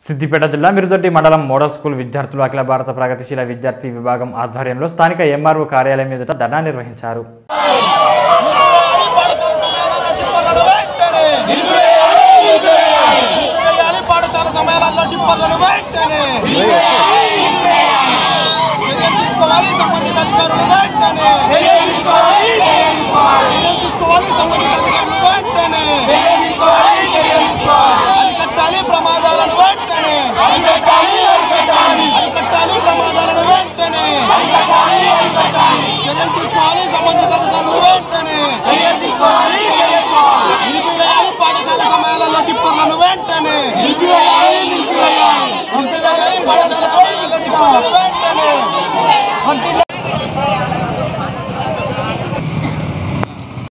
సిద్దిపేట జిల్లా మిరుదొడ్డి మండలం model school విద్యార్థులు అఖిల భారత ప్రగతిశీల విద్యార్థి విభాగం ఆధ్వర్యంలో స్థానిక ఎంఆర్ఓ కార్యాలయం ఎదుట ధర్నా నిర్వహించారు చేయాలి పాఠశాల సమయాలలో టిప్పర్లను వెంటనే చర్యలు తీసుకోవాలి సంబంధిత అధికారులు వెంటనే చర్యలు తీసుకోవాలి సంబంధిత అధికారులు వెంటనే